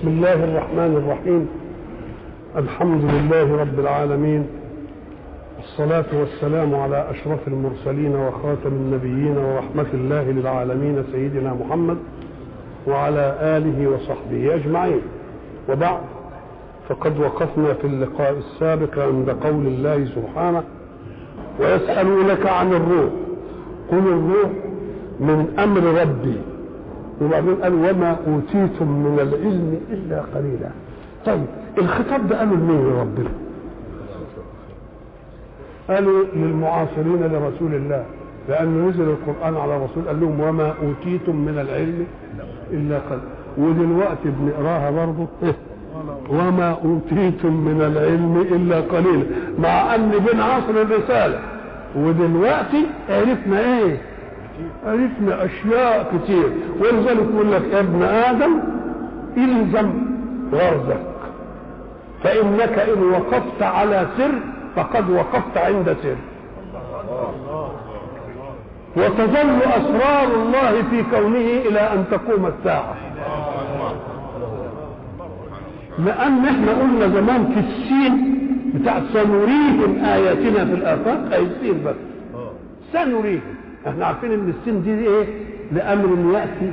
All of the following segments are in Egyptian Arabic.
بسم الله الرحمن الرحيم الحمد لله رب العالمين الصلاة والسلام على أشرف المرسلين وخاتم النبيين ورحمة الله للعالمين سيدنا محمد وعلى آله وصحبه أجمعين وبعد فقد وقفنا في اللقاء السابق عند قول الله سبحانه ويسألونك عن الروح قل الروح من أمر ربي وبعدين قال وما أوتيتم من العلم إلا قليلا طيب الخطاب ده قالوا لمين ربنا قالوا للمعاصرين لرسول الله لأنه نزل القرآن على الرسول قال لهم وما أوتيتم من العلم إلا قليلا ودلوقتي بنقراها برضه وما أوتيتم من العلم إلا قليلا مع أن بين عصر الرسالة ودلوقتي عرفنا إيه عرفنا أشياء كتير ولذلك يقول لك يا ابن آدم إلزم غرزك فإنك إن وقفت على سر فقد وقفت عند سر وتظل أسرار الله في كونه إلى أن تقوم الساعة لأن احنا قلنا زمان في السين بتاع سنريهم آياتنا في الآفاق أي السين بس سنريهم احنا عارفين ان السين دي ايه لأمر يأتي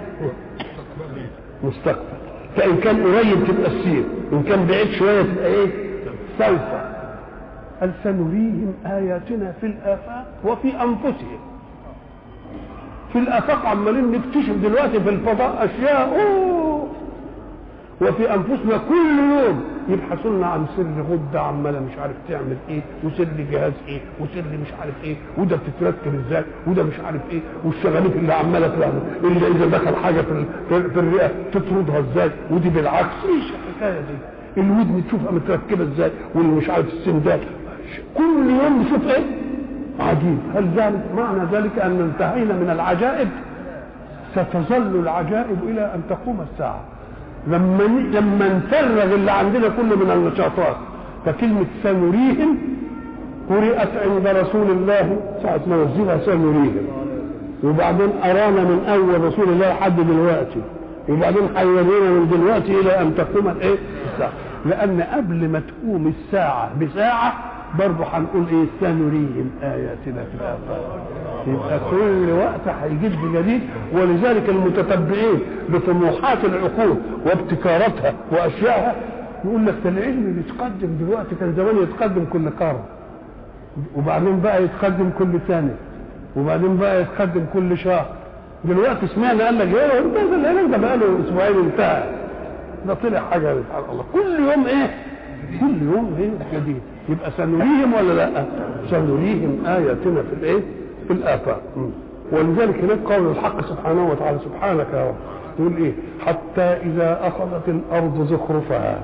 مستقبل فإن كان قريب تبقى السين إن كان بعيد شوية تبقى ايه سوف قال سنريهم آياتنا في الآفاق وفي أنفسهم في الآفاق عمالين نكتشف دلوقتي في الفضاء أشياء أوه وفي انفسنا كل يوم يبحثوا لنا عن سر غده عماله مش عارف تعمل ايه وسر جهاز ايه وسر مش عارف ايه وده بتتركب ازاي وده مش عارف ايه والشغالين اللي عماله تعمل اللي اذا دخل حاجه في, في, في الرئه تطردها ازاي ودي بالعكس ايش الحكايه دي الودن تشوفها متركبه ازاي واللي مش عارف السندات كل يوم نشوف ايه عجيب هل ذلك معنى ذلك ان انتهينا من العجائب ستظل العجائب الى ان تقوم الساعه لما لما نفرغ اللي عندنا كله من النشاطات فكلمة سنريهم قرئت عند رسول الله ساعة ما نزلها سنريهم وبعدين أرانا من أول رسول الله لحد دلوقتي وبعدين حيرنا من دلوقتي إلى أن تقوم الإيه؟ الساعة لأن قبل ما تقوم الساعة بساعة برضه هنقول ايه سنريهم اياتنا في الافاق يبقى كل وقت هيجيب بجديد ولذلك المتتبعين لطموحات العقول وابتكاراتها واشيائها يقول لك ده العلم بيتقدم دلوقتي كان زمان يتقدم كل قرن وبعدين بقى يتقدم كل سنه وبعدين بقى يتقدم كل شهر دلوقتي سمعنا قال لك ايه ده العلم ده بقى له اسبوعين انتهى ده طلع حاجه سبحان الله كل يوم ايه كل يوم ايه جديد يبقى سنريهم ولا لا سنريهم آياتنا في الايه في الآفاق ولذلك هناك قول الحق سبحانه وتعالى سبحانك يا رب يقول ايه حتى إذا أخذت الأرض زخرفها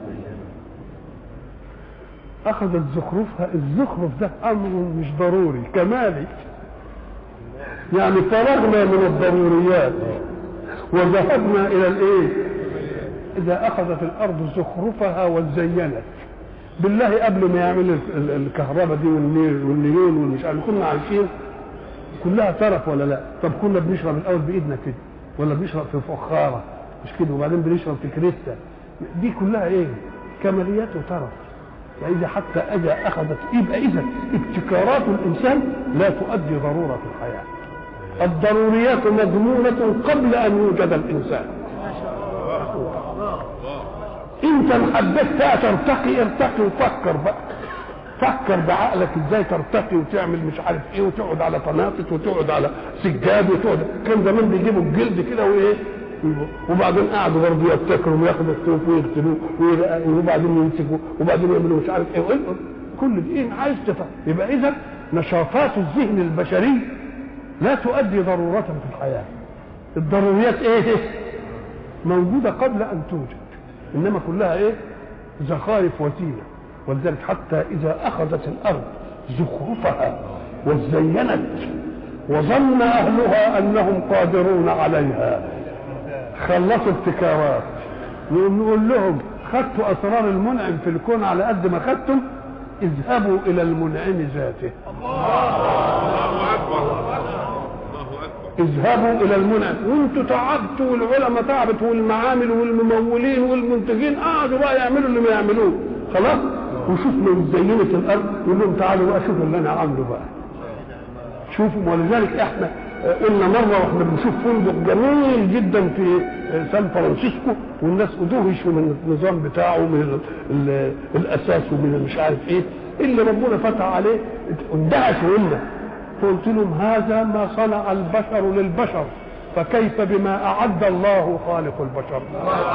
أخذت زخرفها الزخرف ده أمر مش ضروري كمالي يعني فرغنا من الضروريات وذهبنا إلى الإيه إذا أخذت الأرض زخرفها وزينت بالله قبل ما يعمل الكهرباء دي والنيل والنيون والمش عارف كنا عايشين كلها ترف ولا لا طب كنا بنشرب الاول بايدنا كده ولا بنشرب في فخاره مش كده وبعدين بنشرب في كريستا دي كلها ايه كماليات وترف فاذا حتى اجى اخذت يبقى اذا ابتكارات الانسان لا تؤدي ضروره في الحياه الضروريات مضمونه قبل ان يوجد الانسان انت ان حبيت ترتقي ارتقي وفكر بقى فكر بعقلك ازاي ترتقي وتعمل مش عارف ايه وتقعد على طناطط وتقعد على سجاد وتقعد كان زمان بيجيبوا الجلد كده وايه وبعدين قعدوا برضه يبتكروا وياخدوا السيوف ويغسلوه وبعدين يمسكوا وبعدين يعملوا مش عارف ايه كل دي ايه عايز تفهم يبقى اذا نشاطات الذهن البشري لا تؤدي ضرورة في الحياة الضروريات ايه موجودة قبل ان توجد انما كلها ايه زخارف وزينه ولذلك حتى اذا اخذت الارض زخرفها وزينت وظن اهلها انهم قادرون عليها خلصوا ابتكارات نقول لهم خدتوا اسرار المنعم في الكون على قد ما خدتم اذهبوا الى المنعم ذاته الله اكبر اذهبوا الى المنعم وانتوا تعبتوا تعبت والعلماء تعبت والمعامل والممولين والمنتجين قعدوا بقى يعملوا اللي ما يعملوه خلاص وشوف من زينة الارض يقول لهم تعالوا بقى شوفوا اللي انا عامله بقى شوفوا ولذلك احنا قلنا مره واحنا بنشوف فندق جميل جدا في سان فرانسيسكو والناس ادهشوا من النظام بتاعه من ال- ال- الاساس ومن مش عارف ايه اللي ربنا فتح عليه اندهشوا هم فقلت لهم هذا ما صنع البشر للبشر فكيف بما اعد الله خالق البشر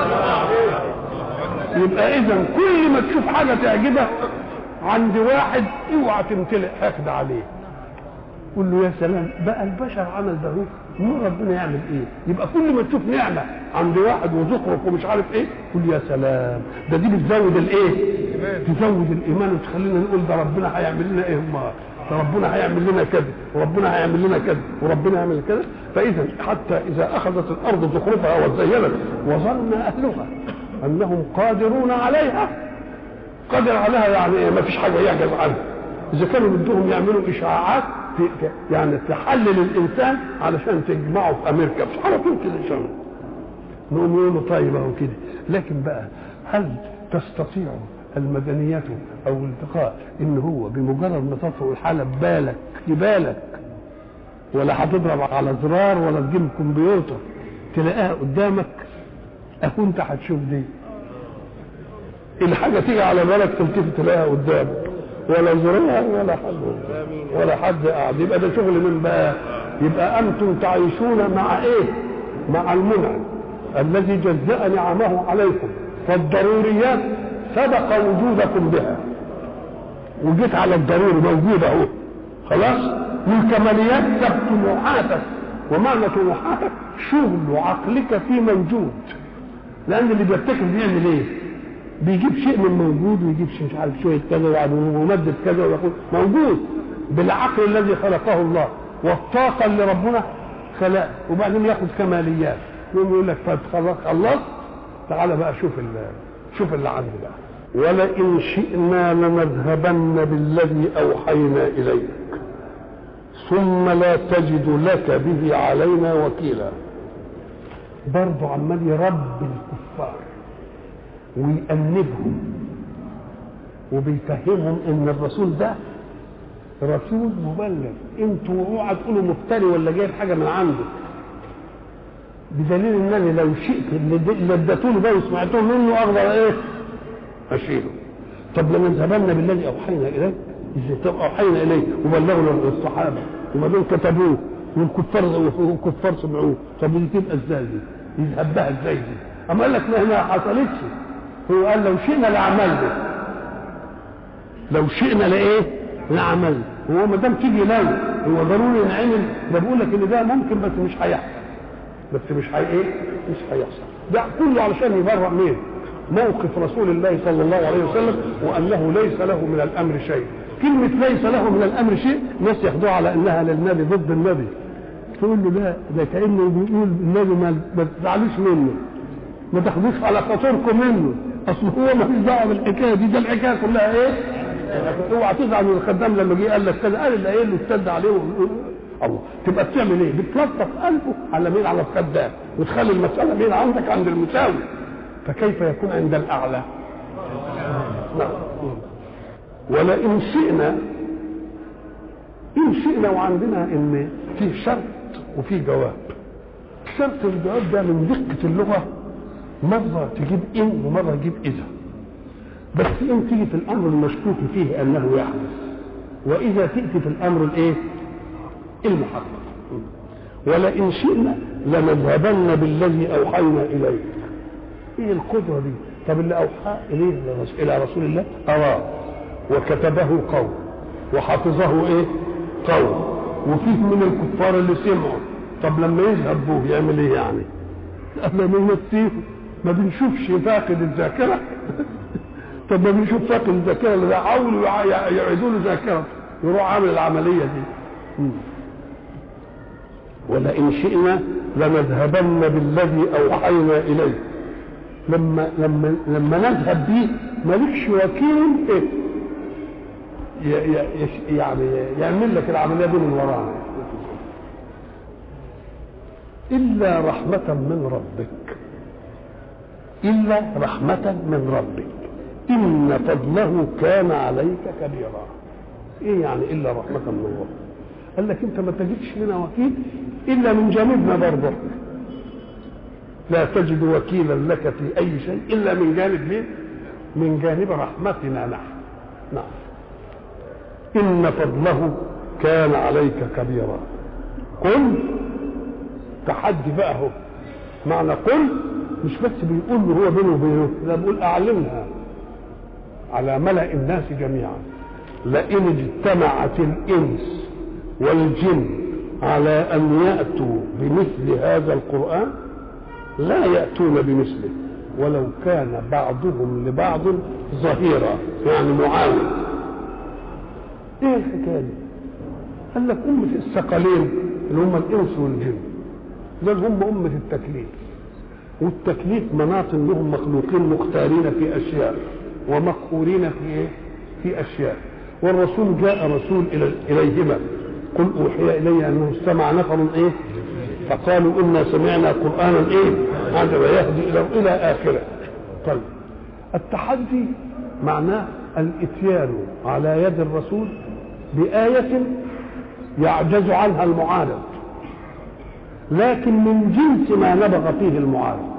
يبقى اذا كل ما تشوف حاجه تعجبك عند واحد اوعى تمتلئ حقد عليه قول له يا سلام بقى البشر عمل ده هو مين ربنا يعمل ايه يبقى كل ما تشوف نعمه عند واحد وزخرف ومش عارف ايه قول يا سلام ده دي بتزود الايه تزود الايمان وتخلينا نقول ده ربنا هيعمل لنا ايه ما ده ربنا هيعمل لنا كذا وربنا هيعمل لنا كذا وربنا هيعمل كذا فاذا حتى اذا اخذت الارض زخرفها وزينت وظن اهلها انهم قادرون عليها قادر عليها يعني ايه ما فيش حاجه يعجز عنها اذا كانوا بدهم يعملوا اشعاعات ت- ت- يعني تحلل الانسان علشان تجمعه في امريكا مش على طول كده ان شاء الله نقوم يقولوا طيب اهو كده لكن بقى هل تستطيع المدنيات او الالتقاء ان هو بمجرد ما تطفئ الحاله ببالك ببالك ولا هتضرب على زرار ولا تجيب كمبيوتر تلاقيها قدامك اكو انت هتشوف دي الحاجه تيجي على بالك تلتفت تلاقيها قدامك ولا زرار ولا حد ولا حد قاعد يبقى ده شغل من بقى يبقى انتم تعيشون مع ايه مع المنعم الذي جزأ نعمه عليكم فالضروريات سبق وجودكم بها وجيت على الضروري موجود اهو خلاص والكماليات سبق طموحاتك ومعنى طموحاتك شغل عقلك في موجود لان اللي بيبتكر بيعمل ايه بيجيب شيء من موجود ويجيب شيء مش عارف شويه كذا ومادة كذا ويقول موجود بالعقل الذي خلقه الله والطاقه اللي ربنا خلق وبعدين ياخذ كماليات يقوم يقول لك طيب خلاص خلصت تعالى بقى شوف ال- شوف اللي عندي بقى ولئن شئنا لنذهبن بالذي اوحينا اليك ثم لا تجد لك به علينا وكيلا برضه عمال يربي الكفار ويأنبهم وبيفهمهم ان الرسول ده رسول مبلغ انتوا اوعى تقولوا مفتري ولا جايب حاجه من عنده بدليل انني لو شئت اللي د- اللي اديتوني ده وسمعتوه منه اقدر ايه؟ اشيله طب لما ذهبنا بالذي اوحينا اليك ازاي طب اوحينا اليه وبلغنا الصحابه وما دول كتبوه والكفار والكفار سمعوه طب دي تبقى ازاي دي؟ يذهب بها ازاي دي؟ اما قال لك ما هي ما حصلتش هو قال لو شئنا لعملنا لو شئنا لايه؟ لعملنا هو ما دام تيجي لو هو ضروري ينعمل ده بقول لك ان ده ممكن بس مش هيحصل بس مش هي ايه؟ مش هيحصل ده كله علشان يبرأ مين؟ موقف رسول الله صلى الله عليه وسلم وانه ليس له من الامر شيء كلمة ليس له من الامر شيء ناس ياخدوها على انها للنبي ضد النبي تقول له لا ده كانه بيقول النبي ما ما تزعلوش منه ما تاخدوش على خاطركم منه اصل هو ما فيش دعوه بالحكايه دي ده الحكايه كلها ايه؟ اوعى تزعل من الخدام لما جه قال لك كذا قال اللي قايل له اشتد عليه و... الله تبقى بتعمل ايه؟ بتلطف قلبه على مين على الخدام وتخلي المساله مين عندك عند المساوي فكيف يكون عند الاعلى؟ نعم ولئن شئنا ان شئنا وعندنا ان فيه شرط وفيه جواب شرط الجواب ده من دقه اللغه مره تجيب ان ومره تجيب اذا بس ان تيجي في الامر المشكوك فيه انه يحدث واذا تاتي في الامر الايه المحقق ولئن شئنا لنذهبن بالذي اوحينا اليك ايه القدره دي طب اللي اوحى اليه الى رسول الله اراه وكتبه قوم وحفظه ايه قوم وفيه من الكفار اللي سمعوا طب لما يذهب بوه يعمل ايه يعني اما نمسيه ما بنشوفش فاقد الذاكره طب ما بنشوف فاقد الذاكره اللي حاولوا يعيدوا له ذاكرته يروح عامل العمليه دي مم. ولئن شئنا لنذهبن بالذي اوحينا اليه لما لما لما نذهب به مالكش وكيل ايه ي- ي- يعني يعمل لك العمليه دي من ورانا إلا رحمة من ربك إلا رحمة من ربك إن فضله كان عليك كبيرا إيه يعني إلا رحمة من ربك قال لك أنت ما تجدش لنا وكيل إلا من جانبنا برضه لا تجد وكيلا لك في أي شيء إلا من جانب مين؟ من جانب رحمتنا نحن نعم إن فضله كان عليك كبيرا قل تحدي بقى هو معنى قل مش بس بيقول له هو بينه وبينه لا بيقول اعلمها على ملأ الناس جميعا لئن اجتمعت الانس والجن على ان ياتوا بمثل هذا القران لا ياتون بمثله ولو كان بعضهم لبعض ظهيرا يعني معاون ايه الحكايه دي قال لك امه الثقلين اللي هم الانس والجن دول هم امه التكليف والتكليف مناط انهم مخلوقين مختارين في اشياء ومقهورين في ايه؟ في اشياء والرسول جاء رسول الى اليهما قل اوحي الي انه استمع نفر ايه؟ فقالوا انا سمعنا قرانا ايه؟ عجبا يهدي الى الى اخره. طيب التحدي معناه الاتيان على يد الرسول بآية يعجز عنها المعارض لكن من جنس ما نبغ فيه المعارض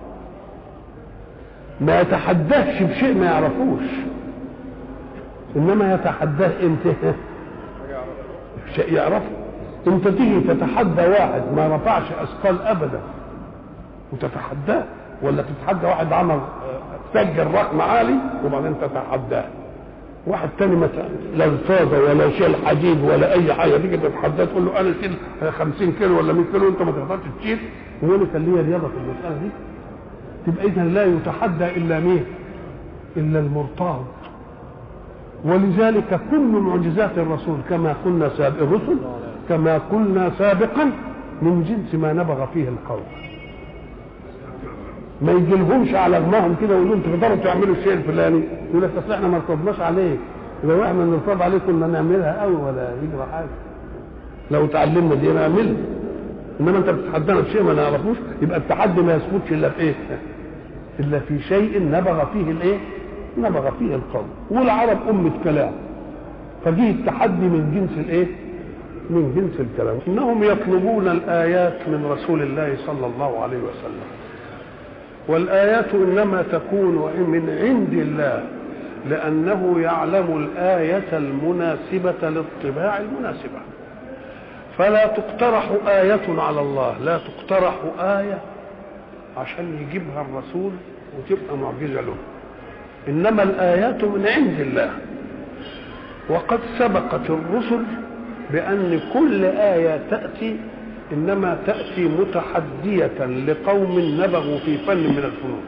ما يتحداش بشيء ما يعرفوش انما يتحداه انت شيء يعرفه انت تيجي تتحدى واحد ما رفعش اثقال ابدا وتتحداه ولا تتحدى واحد عمل سجل رقم عالي وبعدين تتحداه واحد تاني مثلا لا الفاظه ولا شيل حديد ولا اي حاجه تيجي تتحداه تقول له انا شيل 50 كيلو ولا 100 كيلو انت ما تقدرش تشيل هو اللي كان ليا رياضه في المساله دي تبقى اذا لا يتحدى الا مين؟ الا المرتاض ولذلك كل معجزات الرسول كما قلنا سابق الرسل كما قلنا سابقا من جنس ما نبغ فيه القوم ما يجيلهمش على دماغهم كده ويقولوا انتوا تقدروا تعملوا الشيء الفلاني يقول لك اصل احنا ما ارتضناش عليه لو احنا نرتضى عليه كنا نعملها قوي ولا يجرى حاجه لو تعلمنا دي نعملها انما انت بتتحدانا بشيء ما نعرفوش يبقى التحدي ما يثبتش الا في ايه؟ الا في شيء نبغ فيه الايه؟ نبغ فيه القوم والعرب أمة كلام فجه التحدي من جنس الايه؟ من جنس الكلام انهم يطلبون الايات من رسول الله صلى الله عليه وسلم والآيات إنما تكون من عند الله لأنه يعلم الآية المناسبة للطباع المناسبة فلا تقترح آية على الله لا تقترح آية عشان يجيبها الرسول وتبقى معجزة له إنما الآيات من عند الله وقد سبقت الرسل بأن كل آية تأتي انما تاتي متحديه لقوم نبغوا في فن من الفنون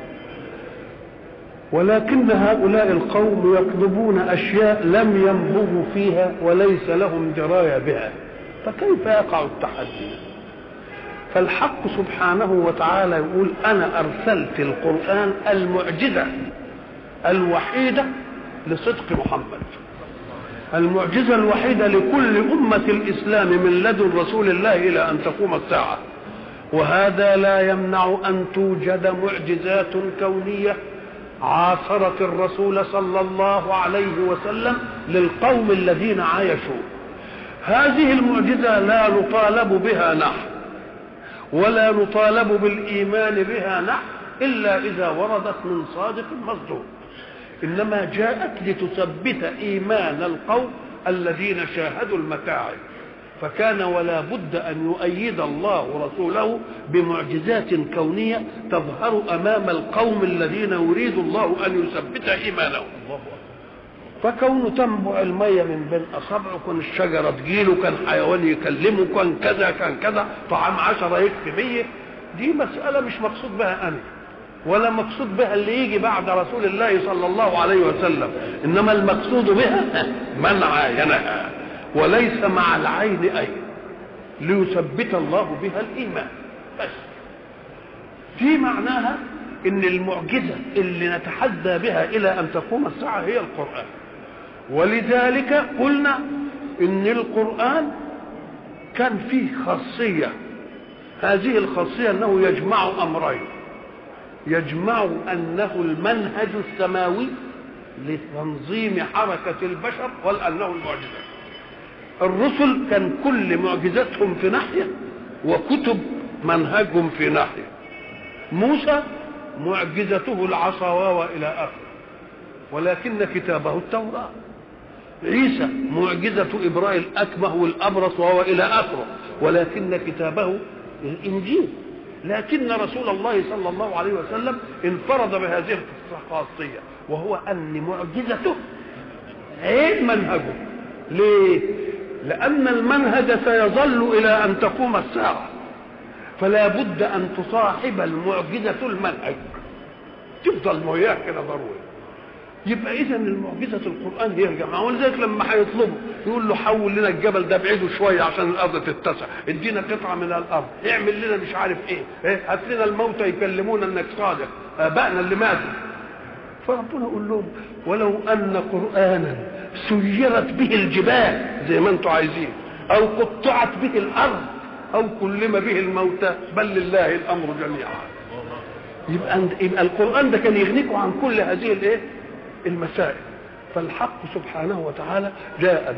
ولكن هؤلاء القوم يطلبون اشياء لم ينبغوا فيها وليس لهم درايه بها فكيف يقع التحدي فالحق سبحانه وتعالى يقول انا ارسلت القران المعجزه الوحيده لصدق محمد المعجزة الوحيدة لكل أمة الإسلام من لدن رسول الله إلى أن تقوم الساعة وهذا لا يمنع أن توجد معجزات كونية عاصرت الرسول صلى الله عليه وسلم للقوم الذين عايشوا هذه المعجزة لا نطالب بها نحن ولا نطالب بالإيمان بها نحن إلا إذا وردت من صادق مصدوق انما جاءت لتثبت ايمان القوم الذين شاهدوا المتاعب فكان ولا بد ان يؤيد الله رسوله بمعجزات كونيه تظهر امام القوم الذين يريد الله ان يثبت ايمانهم فكونه تنبع المية من بين أصابعه كان الشجرة تجيله كان حيوان يكلمه كان كذا كان كذا طعام عشرة يكفي مية دي مسألة مش مقصود بها أنا ولا مقصود بها اللي يجي بعد رسول الله صلى الله عليه وسلم انما المقصود بها من عاينها وليس مع العين اي ليثبت الله بها الايمان بس في معناها ان المعجزه اللي نتحدى بها الى ان تقوم الساعه هي القران ولذلك قلنا ان القران كان فيه خاصيه هذه الخاصية أنه يجمع أمرين يجمع أنه المنهج السماوي لتنظيم حركة البشر وأنه المعجزة الرسل كان كل معجزتهم في ناحية وكتب منهجهم في ناحية موسى معجزته العصا وإلى آخره ولكن كتابه التوراة عيسى معجزة إبراء الأكمه والأبرص وهو إلى آخره ولكن كتابه الإنجيل لكن رسول الله صلى الله عليه وسلم انفرد بهذه الخاصية وهو أن معجزته عين منهجه ليه؟ لأن المنهج سيظل إلى أن تقوم الساعة فلا بد أن تصاحب المعجزة المنهج تفضل وياه كده ضروري يبقى اذا المعجزه القران هي الجماعه ولذلك لما هيطلبوا يقول له حول لنا الجبل ده بعيده شويه عشان الارض تتسع ادينا قطعه من الارض اعمل لنا مش عارف ايه, إيه؟ هات لنا الموتى يكلمونا انك صادق ابائنا اللي ماتوا فربنا يقول لهم ولو ان قرانا سيرت به الجبال زي ما انتم عايزين او قطعت به الارض او كلم به الموتى بل لله الامر جميعا يبقى يبقى القران ده كان يغنيكم عن كل هذه الايه المسائل فالحق سبحانه وتعالى جاء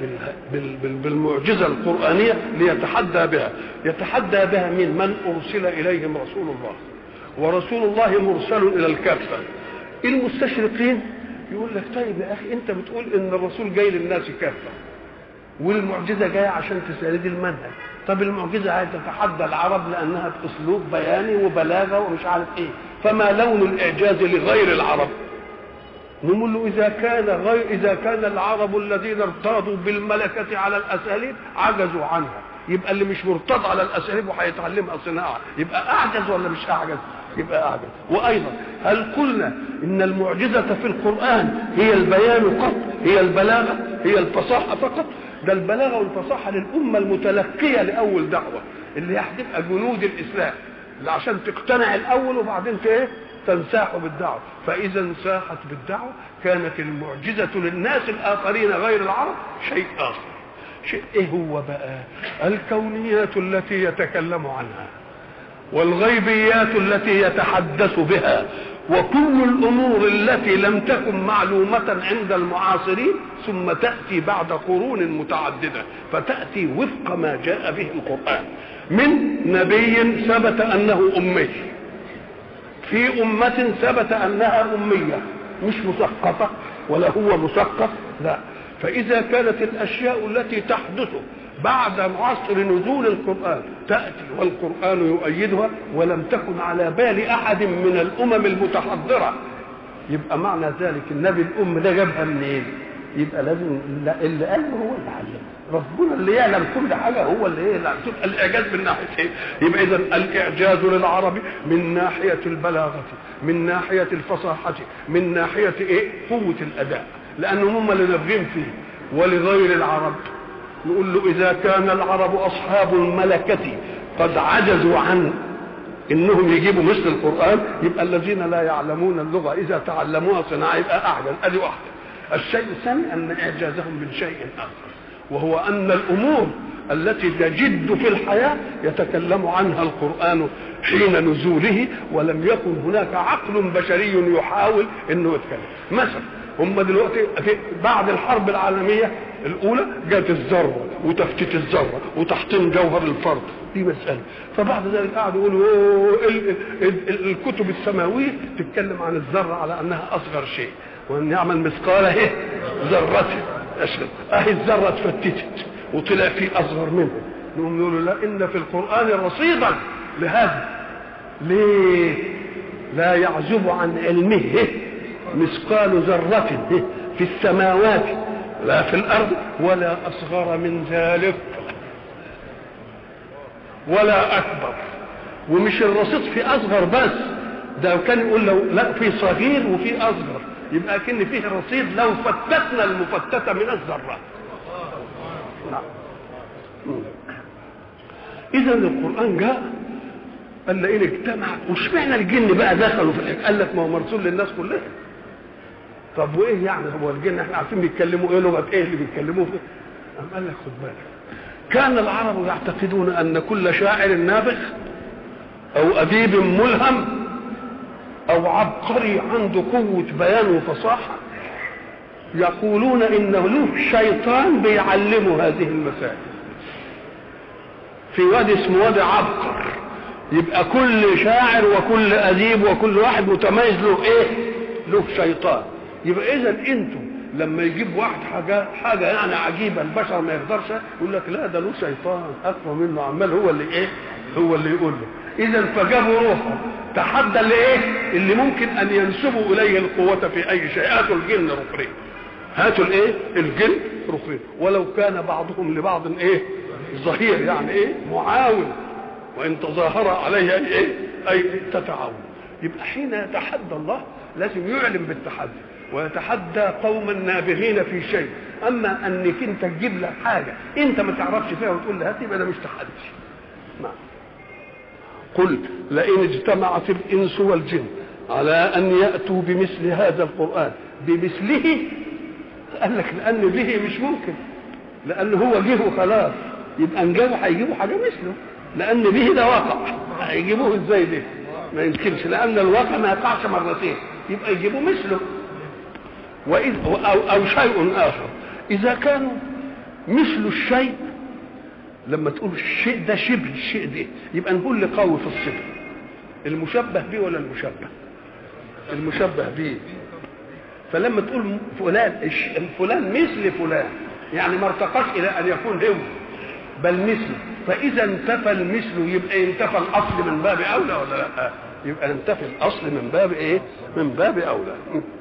بالمعجزة القرآنية ليتحدى بها يتحدى بها من من أرسل إليهم رسول الله ورسول الله مرسل إلى الكافة المستشرقين يقول لك طيب يا أخي أنت بتقول إن الرسول جاي للناس كافة والمعجزة جاية عشان تساند المنهج طب المعجزة عايزة تتحدى العرب لأنها بأسلوب بياني وبلاغة ومش عارف إيه فما لون الإعجاز لغير العرب نقول له اذا كان غير اذا كان العرب الذين ارتاضوا بالملكه على الاساليب عجزوا عنها يبقى اللي مش مرتضى على الاساليب وهيتعلمها صناعه يبقى اعجز ولا مش اعجز يبقى اعجز وايضا هل قلنا ان المعجزه في القران هي البيان فقط هي البلاغه هي الفصاحه فقط ده البلاغه والفصاحه للامه المتلقيه لاول دعوه اللي هتبقى جنود الاسلام اللي عشان تقتنع الاول وبعدين ايه تنساح بالدعوة فإذا انساحت بالدعوة كانت المعجزة للناس الآخرين غير العرب شيء آخر شيء إيه هو بقى الكونيات التي يتكلم عنها والغيبيات التي يتحدث بها وكل الامور التي لم تكن معلومه عند المعاصرين ثم تاتي بعد قرون متعدده فتاتي وفق ما جاء به القران من نبي ثبت انه امي في أمة ثبت أنها أمية مش مثقفة ولا هو مثقف لا فإذا كانت الأشياء التي تحدث بعد عصر نزول القرآن تأتي والقرآن يؤيدها ولم تكن على بال أحد من الأمم المتحضرة يبقى معنى ذلك النبي الأم ده جابها منين؟ يبقى لازم اللي قال هو اللي علمه ربنا اللي يعلم كل حاجه هو اللي ايه تبقى الاعجاز من ناحيه ايه؟ يبقى اذا الاعجاز للعرب من ناحيه البلاغه من ناحيه الفصاحه من ناحيه ايه؟ قوه الاداء لانهم هم اللي نابغين فيه ولغير العرب نقول له اذا كان العرب اصحاب الملكه قد عجزوا عن انهم يجيبوا مثل القران يبقى الذين لا يعلمون اللغه اذا تعلموها صناعه يبقى اعجز ادي واحده الشيء الثاني ان اعجازهم من شيء اخر وهو ان الامور التي تجد في الحياه يتكلم عنها القران حين نزوله ولم يكن هناك عقل بشري يحاول انه يتكلم مثلا هم دلوقتي في بعد الحرب العالميه الاولى جت الذره وتفتيت الذره وتحطيم جوهر الفرد دي مساله فبعد ذلك قعدوا يقولوا الكتب السماويه تتكلم عن الذره على انها اصغر شيء وان يعمل مثقال ايه ذره اشرف اهي الذره اتفتتت وطلع في اصغر منه نقوم يقولوا لا ان في القران رصيدا لهذا ليه لا يعزب عن علمه مثقال ذرة في السماوات لا في الأرض ولا أصغر من ذلك ولا أكبر ومش الرصيد في أصغر بس ده كان يقول لو لا في صغير وفي أصغر يبقى كن فيه رصيد لو فتتنا المفتتة من الذرات نعم إذا القرآن جاء قال لئن اجتمعت واشمعنى الجن بقى دخلوا في الحكايه قال لك ما هو مرسول للناس كلها طب وايه يعني هو الجن احنا عارفين بيتكلموا ايه لغه ايه اللي بيتكلموه فيه قام قال لك خد بالك كان العرب يعتقدون ان كل شاعر نابغ او اديب ملهم او عبقري عنده قوه بيان وفصاحه يقولون انه له شيطان بيعلمه هذه المسائل في واد اسمه واد عبقر يبقى كل شاعر وكل اديب وكل واحد متميز له ايه له شيطان يبقى اذا انتم لما يجيب واحد حاجه حاجه يعني عجيبه البشر ما يقدرش يقول لك لا ده له شيطان اقوى منه عمال هو اللي ايه هو اللي يقول له اذا فجابوا روحه تحدى اللي ايه اللي ممكن ان ينسبوا اليه القوه في اي شيء هاتوا الجن ركرين هاتوا الايه الجن ركرين ولو كان بعضهم لبعض ايه ظهير يعني ايه معاون وان تظاهر عليه اي ايه اي تتعاون يبقى حين يتحدى الله لازم يعلم بالتحدي ويتحدى قوما نابغين في شيء اما انك انت تجيب لك حاجه انت ما تعرفش فيها وتقول لي هات يبقى ده مش تحدي نعم قل لئن اجتمعت الانس والجن على ان ياتوا بمثل هذا القران بمثله قال لك لان به مش ممكن لان هو جه وخلاص يبقى ان جابوا هيجيبوا حاجه مثله لان به ده واقع هيجيبوه ازاي ده ما يمكنش لان الواقع ما يقعش مرتين يبقى يجيبوا مثله وإذ أو, أو شيء آخر إذا كانوا مثل الشيء لما تقول الشيء ده شبه الشيء ده يبقى نقول لقوي في الصفة المشبه به ولا المشبه المشبه به فلما تقول فلان فلان مثل فلان يعني ما ارتقاش الى ان يكون هو بل مثله فاذا انتفى المثل يبقى انتفى الاصل من باب اولى ولا لا يبقى انتفى الاصل من باب ايه من باب اولى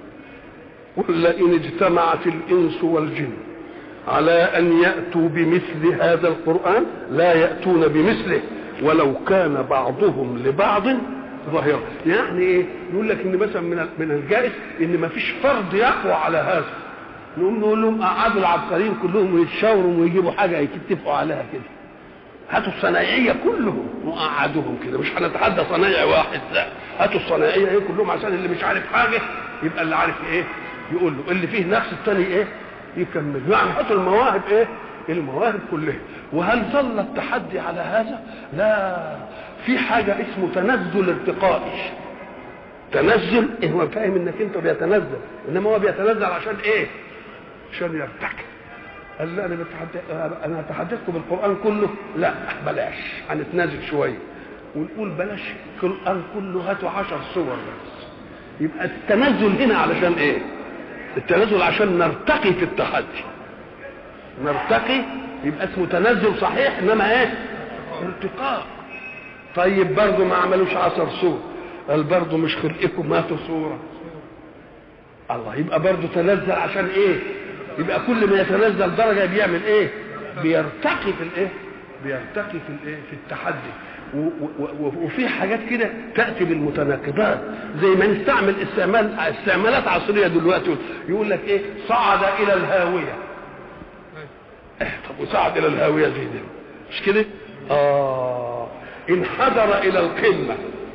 قل لئن اجتمعت الانس والجن على ان ياتوا بمثل هذا القران لا ياتون بمثله ولو كان بعضهم لبعض ظاهرا يعني ايه يقول لك ان مثلا من من الجائز ان ما فيش فرض يقوى على هذا نقوم نقول لهم قعدوا العبقريين كلهم ويتشاوروا ويجيبوا حاجه يتفقوا عليها كده هاتوا الصنايعيه كلهم وقعدوهم كده مش هنتحدى صنايعي واحد لا هاتوا الصنايعيه ايه كلهم عشان اللي مش عارف حاجه يبقى اللي عارف ايه يقول له اللي فيه نفس الثاني ايه يكمل يعني هاتوا المواهب ايه المواهب كلها وهل ظل التحدي على هذا لا في حاجة اسمه تنزل ارتقائي تنزل إيه هو فاهم انك انت بيتنزل انما هو بيتنزل عشان ايه عشان يرتقي قال لا انا بتحدى انا اتحدثكم بالقران كله لا بلاش هنتنازل شويه ونقول بلاش القران كله هاتوا عشر صور بس يبقى التنزل هنا علشان ايه التنزل عشان نرتقي في التحدي نرتقي يبقى اسمه تنزل صحيح انما ايه ارتقاء طيب برضه ما عملوش عشر صور قال برضه مش خلقكم هاتوا صوره الله يبقى برضه تنزل عشان ايه يبقى كل ما يتنزل درجه بيعمل ايه بيرتقي في الايه بيرتقي في الايه في التحدي وفي حاجات كده تاتي بالمتناقضات زي ما نستعمل استعمال استعمالات عصريه دلوقتي يقول لك ايه صعد الى الهاويه إيه طب وصعد الى الهاويه زي دي مش كده اه انحدر الى القمه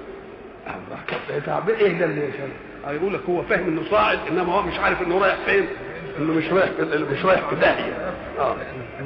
الله تعبير ايه ده اللي يقول لك هو فاهم انه صاعد انما هو مش عارف انه رايح فين انه مش رايح مش رايح في داهيه اه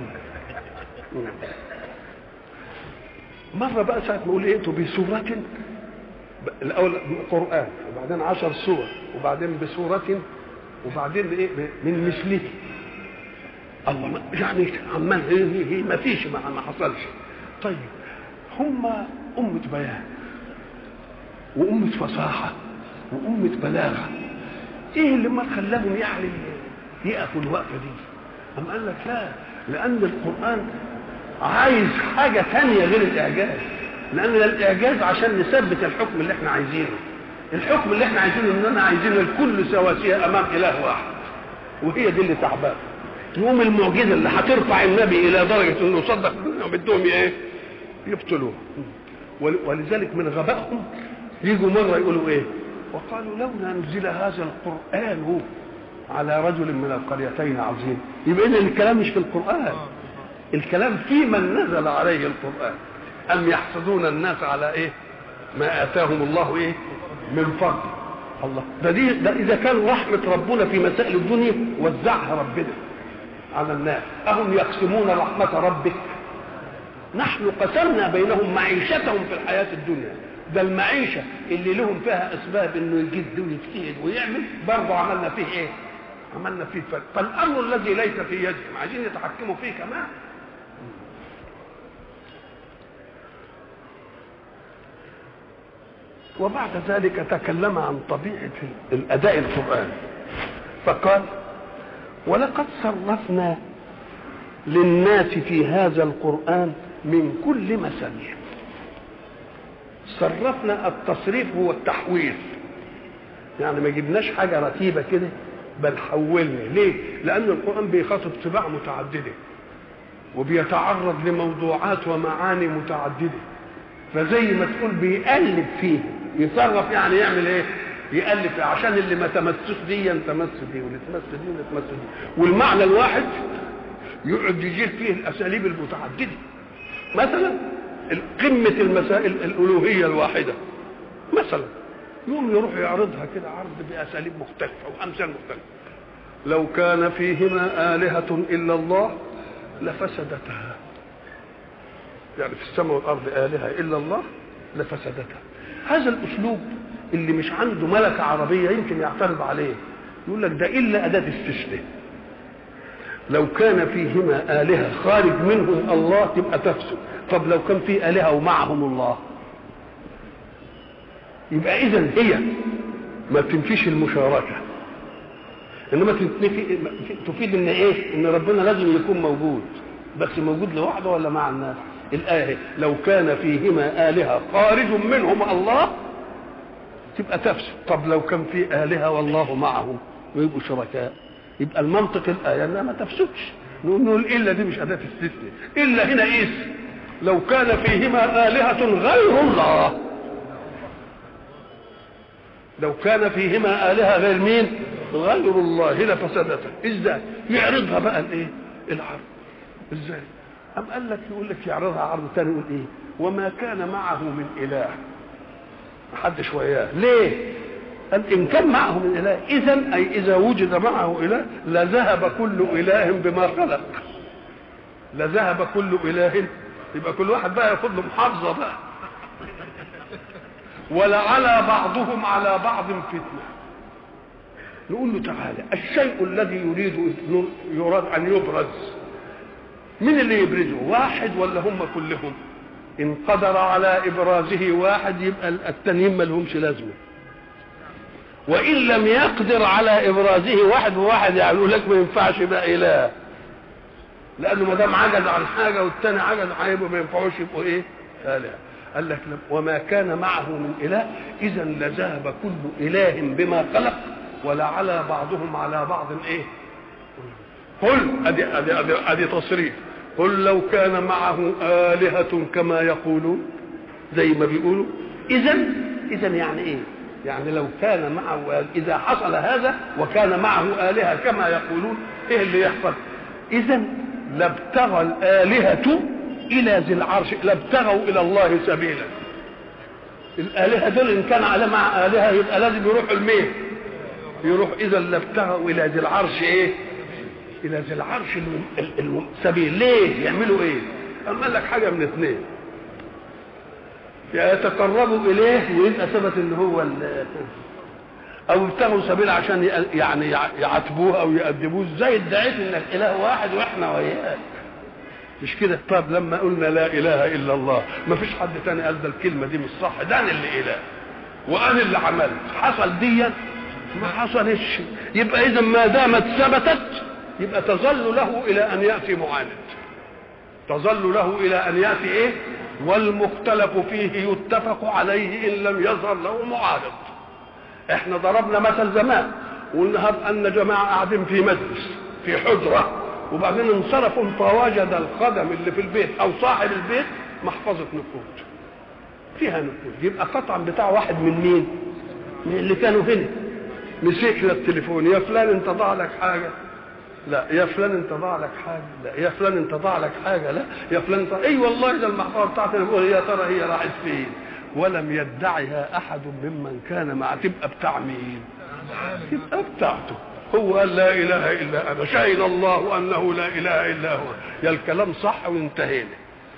مرة بقى ساعة ما يقول ائتوا بسورة الأول قرآن وبعدين عشر سور وبعدين بسورة وبعدين إيه من مثله الله يعني عمال هي هي ما فيش ما, ما حصلش طيب هم أمة بيان وأمة فصاحة وأمة بلاغة إيه اللي ما خلاهم يعني يقفوا الوقفة دي أم قال لك لا لأن القرآن عايز حاجة تانية غير الإعجاز لأن الإعجاز عشان نثبت الحكم اللي احنا عايزينه الحكم اللي احنا عايزينه اننا عايزين الكل سواسية امام اله واحد وهي دي اللي تعبان يقوم المعجزه اللي هترفع النبي الى درجه انه يصدق بدهم ايه يقتلوه ولذلك من غبائهم يجوا مره يقولوا ايه وقالوا لولا نزل هذا القران على رجل من القريتين عظيم يبقى اذا الكلام مش في القران الكلام في من نزل عليه القران ام يحسدون الناس على ايه ما اتاهم الله ايه من فضل الله ده دي ده اذا كان رحمه ربنا في مسائل الدنيا وزعها ربنا على الناس اهم يقسمون رحمه ربك نحن قسمنا بينهم معيشتهم في الحياه الدنيا ده المعيشه اللي لهم فيها اسباب انه يجد ويجتهد ويعمل برضه عملنا فيه ايه؟ عملنا فيه فرق فالامر الذي ليس في يدهم عايزين يتحكموا فيه كمان وبعد ذلك تكلم عن طبيعة الأداء القرآني فقال ولقد صرفنا للناس في هذا القرآن من كل مثل صرفنا التصريف هو التحويل يعني ما جبناش حاجة رتيبة كده بل حولنا ليه؟ لأن القرآن بيخاطب طباع متعددة وبيتعرض لموضوعات ومعاني متعددة فزي ما تقول بيقلب فيه يصرف يعني يعمل ايه؟ يقلب فيه عشان اللي ما تمسش دي تمس دي واللي تمس دي واللي تمس دي والمعنى الواحد يقعد يجيب فيه الاساليب المتعدده مثلا قمه المسائل الالوهيه الواحده مثلا يوم يروح يعرضها كده عرض باساليب مختلفه وامثال مختلفه لو كان فيهما الهه الا الله لفسدتها يعني في السماء والارض الهه الا الله لفسدتها هذا الاسلوب اللي مش عنده ملكه عربيه يمكن يعترض عليه يقول لك ده الا اداه استثناء لو كان فيهما آلهة خارج منهم الله تبقى تفسد طب لو كان في آلهة ومعهم الله يبقى إذا هي ما تنفيش المشاركة إنما تنفي تفيد إن إيه؟ إن ربنا لازم يكون موجود بس موجود لوحده ولا مع الناس؟ الآية لو كان فيهما آلهة خارج منهم الله تبقى تفسد طب لو كان في آلهة والله معهم ويبقوا شركاء يبقى المنطق الآية إنها ما تفسدش نقول إلا دي مش أداة استثناء إلا هنا إيس لو كان فيهما آلهة غير الله لو كان فيهما آلهة غير مين؟ غير الله لفسدتا ازاي؟ يعرضها بقى الايه؟ العرض ازاي؟ أم قال لك يقول لك يعرضها عرض ثاني يقول ايه؟ وما كان معه من إله محدش وياه ليه؟ قال إن كان معه من إله إذا أي إذا وجد معه إله لذهب كل إله بما خلق لذهب كل إله يبقى كل واحد بقى ياخد له محافظة بقى ولعلى بعضهم على بعض فتنة نقول له تعالى الشيء الذي يريد يراد أن يبرز من اللي يبرزه واحد ولا هم كلهم إن قدر على إبرازه واحد يبقى التانيين ما لهمش لازمه وان لم يقدر على ابرازه واحد وواحد يعني لك ما ينفعش يبقى اله لانه ما دام عجز عن حاجه والثاني عجز هيبقوا ما ينفعوش يبقوا ايه؟ اله قال لك وما كان معه من اله اذا لذهب كل اله بما خلق ولعلى بعضهم على بعض ايه؟ قل ادي ادي ادي, أدي تصريف قل لو كان معه آلهة كما يقولون زي ما بيقولوا إذا إذا يعني إيه؟ يعني لو كان معه اذا حصل هذا وكان معه الهه كما يقولون ايه اللي يحصل اذا لابتغى الالهه الى ذي العرش لابتغوا الى الله سبيلا الالهه دول ان كان على مع الهه يبقى لازم يروحوا لمين يروح اذا لابتغوا الى ذي العرش ايه الى ذي العرش السبيل ليه يعملوا ايه اما قال لك حاجه من اثنين يتقربوا اليه ويبقى ثبت ان هو او ابتغوا سبيل عشان يعني يعاتبوه او يأدبوه ازاي ادعيت انك اله واحد واحنا وياك مش كده طب لما قلنا لا اله الا الله ما فيش حد تاني قال ده الكلمه دي مش صح ده انا اللي اله وانا اللي عملت حصل دي ما حصلش يبقى اذا ما دامت ثبتت يبقى تظل له الى ان ياتي معاند تظل له الى ان ياتي ايه والمختلف فيه يتفق عليه ان لم يظهر له معارض احنا ضربنا مثل زمان وقلنا ان جماعه قاعدين في مجلس في حجره وبعدين انصرفوا فوجد الخدم اللي في البيت او صاحب البيت محفظه نقود فيها نقود يبقى قطعا بتاع واحد من مين من اللي كانوا هنا مسك له التليفون يا فلان انت ضاع لك حاجه لا يا فلان انت ضاع لك حاجه لا يا فلان انت ضاع لك حاجه لا يا فلان انت اي والله ده المحفظه بتاعتي انا بقول يا ترى هي راحت فين ولم يدعها احد ممن كان مع تبقى بتاع مين تبقى بتاعته هو قال لا اله الا انا شهد الله انه لا اله الا هو يا الكلام صح وانتهينا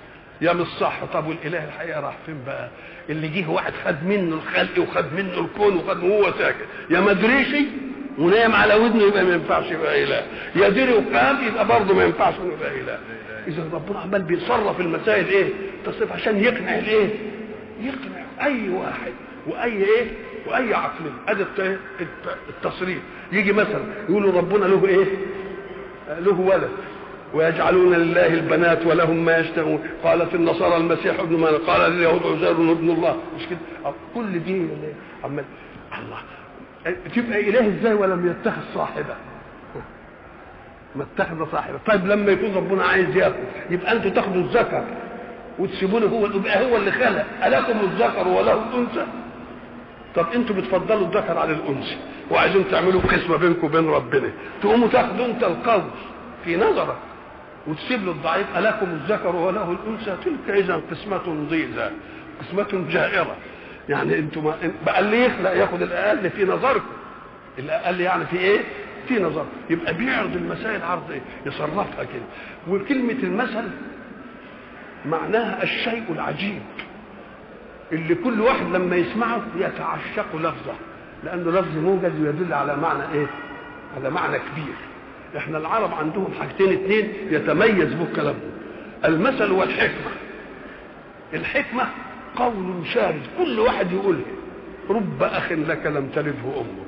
يا مش صح طب والاله الحقيقه راح فين بقى اللي جه واحد خد منه الخلق وخد منه الكون وخد وهو ساكت يا ما دريش ونام على ودنه يبقى ما ينفعش يبقى اله يا دري وقام يبقى برضه ما ينفعش انه يبقى اله اذا ربنا عمال بيتصرف المسائل ايه تصرف عشان يقنع الايه يقنع اي واحد واي ايه واي عقل ادي التصريف يجي مثلا يقولوا ربنا له ايه له ولد ويجعلون لله البنات ولهم ما يشتهون قالت النصارى المسيح ابن مريم قال اليهود عزير ابن الله مش كده كل دي عمال الله تبقى اله ازاي ولم يتخذ صاحبه ما اتخذ صاحبه طيب لما يكون ربنا عايز ياكل يبقى انتوا تاخدوا الذكر وتسيبونه هو يبقى هو اللي خلق الكم الذكر وله الانثى طب انتوا بتفضلوا الذكر على الانثى وعايزين تعملوا قسمه بينكم وبين ربنا تقوموا تاخدوا انت القول في نظرك وتسيب له الضعيف الكم الذكر وله الانثى تلك اذا قسمه ضيزى قسمه جائره يعني انتوا ما بقى اللي يخلق ياخد الاقل في نظركم الاقل يعني في ايه في نظر يبقى بيعرض المسائل عرض ايه يصرفها كده وكلمه المثل معناها الشيء العجيب اللي كل واحد لما يسمعه يتعشق لفظه لانه لفظ موجز ويدل على معنى ايه على معنى كبير احنا العرب عندهم حاجتين اتنين يتميز به كلامهم المثل والحكمه الحكمه قول شارد كل واحد يقولها رب اخ لك لم تلده امك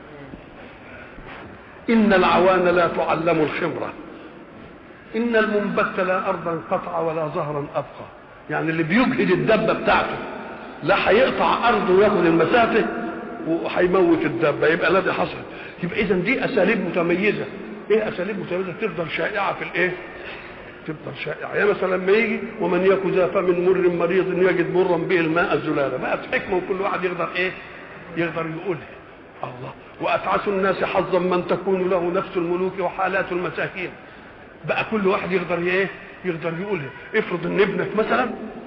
ان العوان لا تعلم الخبره ان المنبت لا ارضا قطع ولا ظهرا ابقى يعني اللي بيجهد الدبه بتاعته لا هيقطع ارضه وياخد المسافه وهيموت الدبه يبقى الذي حصل يبقى اذا دي اساليب متميزه ايه اساليب متميزه تفضل شائعه في الايه تفضل شائعه يعني مثلا لما يجي ومن يك ذا فمن مر مريض يجد مرا به الماء الزلاله بقت حكمه وكل واحد يقدر ايه يقدر يقولها الله واتعس الناس حظا من تكون له نفس الملوك وحالات المساكين بقى كل واحد يقدر ايه يقدر يقولها افرض ان ابنك مثلا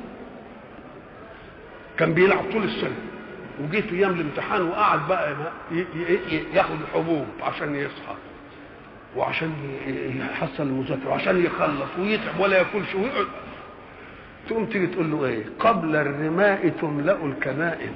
كان بيلعب طول السنه وجه في ايام الامتحان وقعد بقى ياخد الحبوب عشان يصحى وعشان يحصل المذاكره وعشان يخلص ويتعب ولا ياكلش ويقعد تقوم تيجي تقول له ايه قبل الرماء تملا الكنائن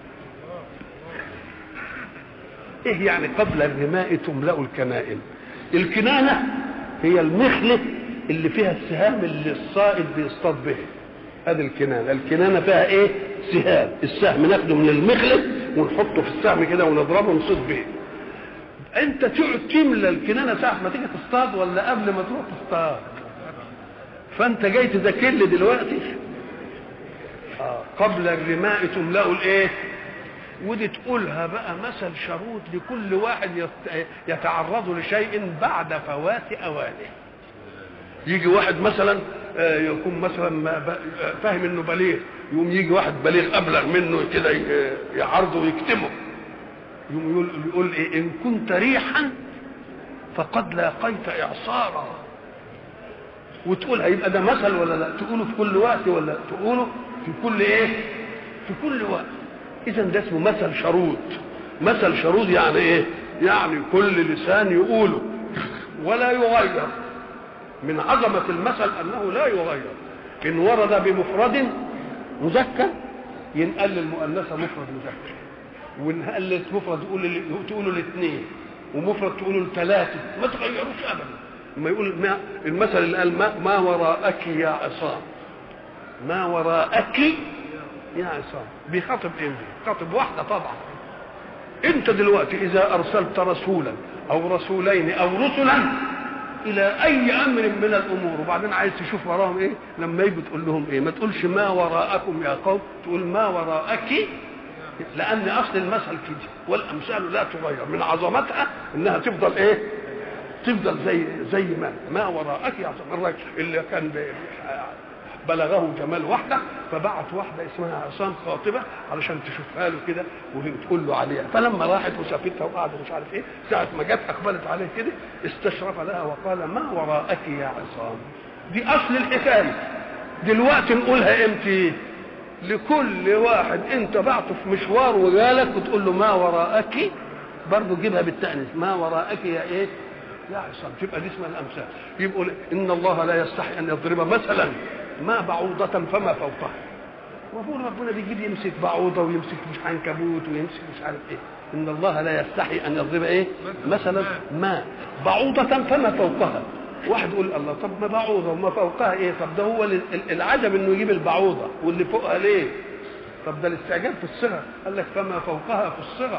ايه يعني قبل الرماء تملا الكنائن الكنانه هي المخله اللي فيها السهام اللي الصائد بيصطاد به هذه الكنانه الكنانه فيها ايه سهام السهم ناخده من المخله ونحطه في السهم كده ونضربه ونصيد به انت تقعد تملى الكنانه ساعه ما تيجي تصطاد ولا قبل ما تروح تصطاد فانت جاي تذاكر لي دلوقتي آه. قبل الرماء تملا الايه ودي تقولها بقى مثل شرود لكل واحد يتعرض لشيء بعد فوات اوانه يجي واحد مثلا يكون مثلا فاهم انه بليغ يقوم يجي واحد بليغ ابلغ منه كده يعرضه ويكتمه يقوم يقول, يقول إيه ان كنت ريحا فقد لاقيت اعصارا وتقولها يبقى ده مثل ولا لا تقوله في كل وقت ولا تقوله في كل ايه في كل وقت اذا ده اسمه مثل شرود مثل شرود يعني ايه يعني كل لسان يقوله ولا يغير من عظمة المثل أنه لا يغير إن ورد بمفرد مذكر ينقل للمؤنثة مفرد مذكر وإن قلت مفرد تقول تقولوا الاثنين ومفرد تقولوا الثلاثة ما تغيروش أبدا لما يقول ما المثل اللي قال ما, ما وراءك يا عصام ما وراءك يا عصام بيخاطب ايه بيخاطب واحده طبعا انت دلوقتي اذا ارسلت رسولا او رسولين او رسلا الى اي امر من الامور وبعدين عايز تشوف وراهم ايه لما يجي تقول لهم ايه ما تقولش ما وراءكم يا قوم تقول ما وراءك لان اصل المثل كده والامثال لا تغير من عظمتها انها تفضل ايه تفضل زي زي ما ما وراءك يا الراجل اللي كان بلغه جمال واحدة فبعت واحدة اسمها عصام خاطبة علشان تشوفها له كده وتقول له عليها فلما راحت وشافتها وقعدت مش عارف ايه ساعة ما جت أقبلت عليه كده استشرف لها وقال ما وراءك يا عصام دي أصل الحكاية دلوقتي نقولها امتى لكل واحد انت بعته في مشوار وجالك وتقول له ما وراءك برضه جيبها بالتأنيث ما وراءك يا ايه يا عصام تبقى دي اسمها الامثال يبقوا ان الله لا يستحي ان يضرب مثلا ما بعوضة فما فوقها المفروض ربنا بيجيب يمسك بعوضة ويمسك مش عنكبوت ويمسك مش عارف ايه ان الله لا يستحي ان يضرب ايه مثلا ما بعوضة فما فوقها واحد يقول الله طب ما بعوضة وما فوقها ايه طب ده هو العجب انه يجيب البعوضة واللي فوقها ليه طب ده الاستعجال في الصغر قال لك فما فوقها في الصغر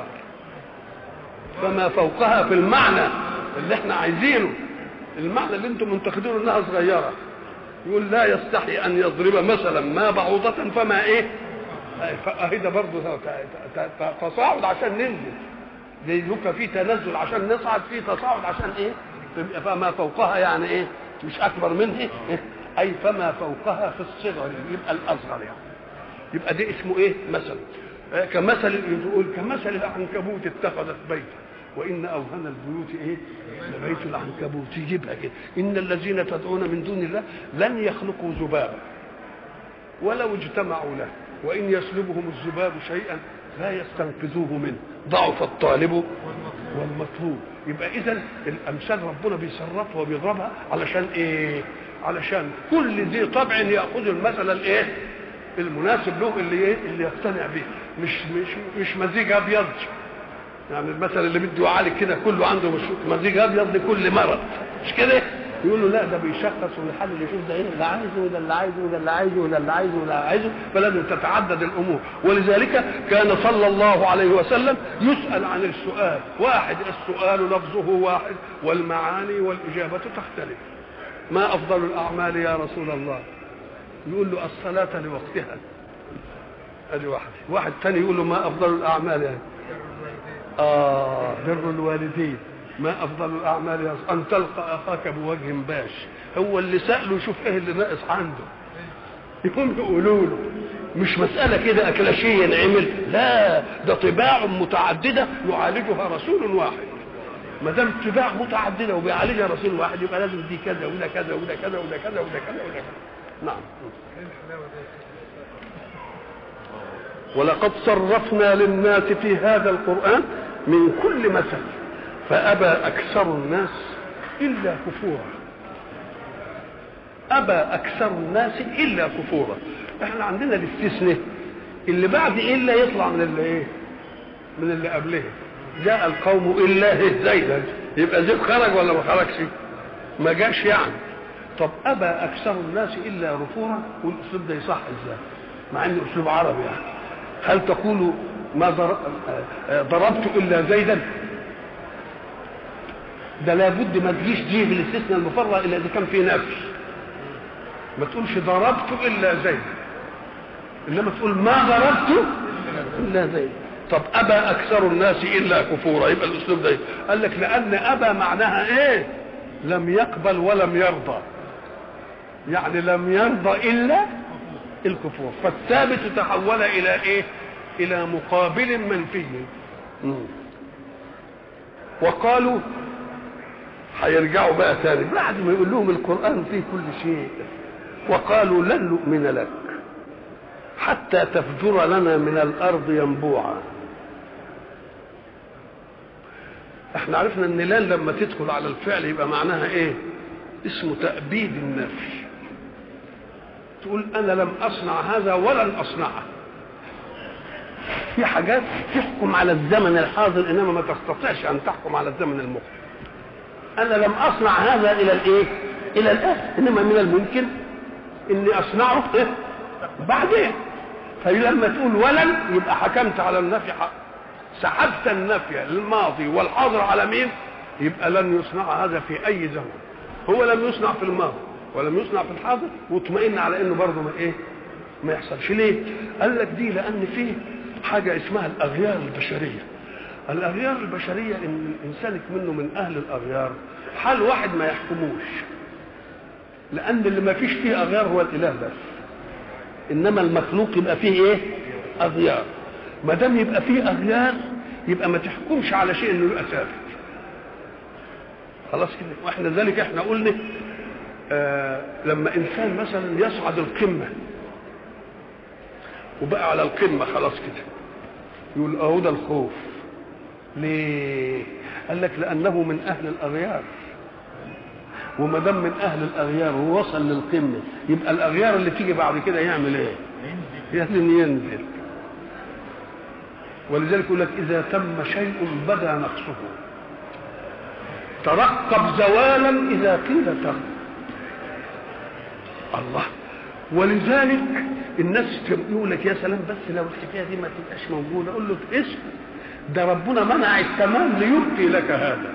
فما فوقها في المعنى اللي احنا عايزينه المعنى اللي انتم منتقدينه انها صغيره يقول لا يستحي ان يضرب مثلا ما بعوضة فما ايه فاهي ده برضه تصاعد عشان ننزل زي يبقى في تنزل عشان نصعد في تصاعد عشان ايه تبقى فما فوقها يعني ايه مش اكبر منه إيه؟ اي فما فوقها في الصغر يبقى الاصغر يعني يبقى ده اسمه ايه مثل كمثل يقول كمثل العنكبوت اتخذت بيتا وان اوهن البيوت ايه لبيت العنكبوت يجيبها كده ان الذين تدعون من دون الله لن يخلقوا ذبابا ولو اجتمعوا له وان يسلبهم الذباب شيئا لا يستنقذوه منه ضعف الطالب والمطلوب يبقى اذا الامثال ربنا بيصرفها وبيضربها علشان ايه علشان كل ذي طبع ياخذ المثل الايه المناسب له اللي ايه اللي يقتنع به مش مش مش مزيج ابيض يعني المثل اللي بده يعالج كده كله عنده مزيج ابيض لكل مرض مش كده يقول له لا ده بيشخص ويحلل يشوف ده ايه اللي عايزه وده اللي عايزه وده اللي عايزه وده اللي عايزه وده اللي عايزه فلازم تتعدد الامور ولذلك كان صلى الله عليه وسلم يسال عن السؤال واحد السؤال لفظه واحد والمعاني والاجابه تختلف ما افضل الاعمال يا رسول الله يقول له الصلاه لوقتها ادي واحد واحد ثاني يقول له ما افضل الاعمال يعني اه بر الوالدين ما افضل الاعمال يا ان تلقى اخاك بوجه باش هو اللي ساله يشوف ايه اللي ناقص عنده يقوم يقولوا له مش مسألة كده أكلاشية نعمل لا ده طباع متعددة يعالجها رسول واحد ما دام طباع متعددة وبيعالجها رسول واحد يبقى لازم دي كذا وده كذا وده كذا وده كذا وده كذا وده كذا نعم ولقد صرفنا للناس في هذا القرآن من كل مثل فأبى أكثر الناس إلا كفورا أبى أكثر الناس إلا كفورا احنا عندنا الاستثناء اللي بعد إلا يطلع من اللي إيه من اللي قبله جاء القوم إلا زيدا يبقى زيد خرج ولا ما خرجش ما جاش يعني طب أبى أكثر الناس إلا كفورا والأسلوب ده يصح إزاي مع إنه أسلوب عربي يعني هل تقول ما ضربت إلا زيدا ده لابد ما تجيش دي بالاستثناء المفرغ الا اذا كان في نفي ما تقولش ضربت الا زيد انما تقول ما ضربت الا زيد طب ابى اكثر الناس الا كفورا يبقى الاسلوب ده قال لك لان ابى معناها ايه لم يقبل ولم يرضى يعني لم يرضى الا الكفور فالثابت تحول الى ايه الى مقابل منفي وقالوا هيرجعوا بقى تاني بعد ما يقول لهم القرآن فيه كل شيء وقالوا لن نؤمن لك حتى تفجر لنا من الأرض ينبوعا احنا عرفنا ان لن لما تدخل على الفعل يبقى معناها ايه اسمه تأبيد النفي تقول انا لم اصنع هذا ولن اصنعه في حاجات تحكم على الزمن الحاضر انما ما تستطيعش ان تحكم على الزمن المقبل انا لم اصنع هذا الى الايه الى الان انما من الممكن اني اصنعه إيه؟ بعدين فلما تقول ولن يبقى حكمت على النفي حق سحبت النفي الماضي والحاضر على مين يبقى لن يصنع هذا في اي زمن هو لم يصنع في الماضي ولم يصنع في الحاضر واطمئن على انه برضه ما ايه ما يحصلش ليه قال لك دي لان فيه حاجه اسمها الاغيار البشريه الاغيار البشريه ان الانسان منه من اهل الاغيار حال واحد ما يحكموش لان اللي ما فيش فيه اغيار هو الاله بس انما المخلوق يبقى فيه ايه اغيار ما دام يبقى فيه اغيار يبقى ما تحكمش على شيء انه يبقى ثابت خلاص كده واحنا ذلك احنا قلنا آه لما انسان مثلا يصعد القمه وبقى على القمه خلاص كده يقول اهو ده الخوف ليه قال لك لانه من اهل الاغيار وما دام من اهل الاغيار ووصل للقمه يبقى الاغيار اللي تيجي بعد كده يعمل ايه؟ لازم ينزل ولذلك يقول لك اذا تم شيء بدا نقصه ترقب زوالا اذا قيل تم الله ولذلك الناس يقول لك يا سلام بس لو الحكايه دي ما تبقاش موجوده اقول له اسم ده ربنا منع التمام ليبقي لك هذا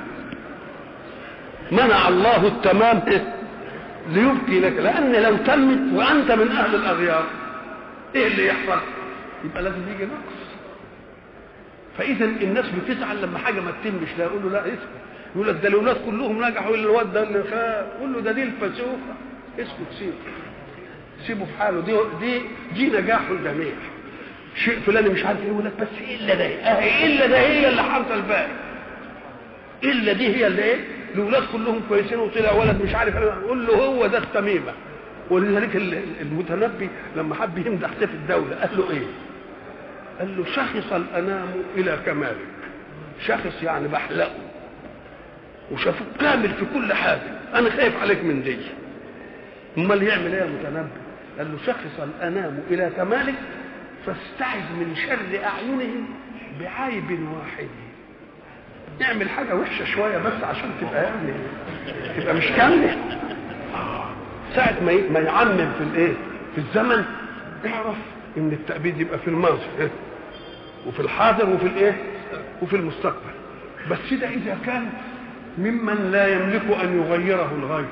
منع الله التمام ليبقي لك لان لو تمت وانت من اهل الاغيار ايه اللي يحصل يبقى لازم يجي نقص فاذا الناس بتزعل لما حاجه ما تتمش لا يقول له لا اسكت يقول لك ده الاولاد كلهم نجحوا الا الواد ده اللي خاب قول له ده دي الفسوخه اسكت سيبه سيبه في حاله دي دي دي نجاح الجميع شيء فلان مش عارف ايه يقول لك بس الا ده اه الا ده هي اللي حاطه الباقي الا دي هي اللي ايه الاولاد كلهم كويسين وطلع ولد مش عارف ايه قول له هو ده التميمه ولذلك المتنبي لما حب يمدح سيف الدوله قال له ايه؟ قال له شخص الانام الى كمالك شخص يعني بحلقه وشافوه كامل في كل حاجه انا خايف عليك من دي امال يعمل ايه يا متنبي قال له شخص الانام الى كمالك فاستعذ من شر اعينهم بعيب واحد نعمل حاجه وحشه شويه بس عشان تبقى يعني تبقى مش كامله ساعه ما ما يعمم في الايه في الزمن اعرف ان التأبيد يبقى في الماضي وفي الحاضر وفي الايه وفي المستقبل بس ده اذا كان ممن لا يملك ان يغيره الغير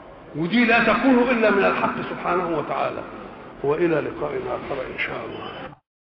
ودي لا تكون الا من الحق سبحانه وتعالى والى لقاء اخر ان شاء الله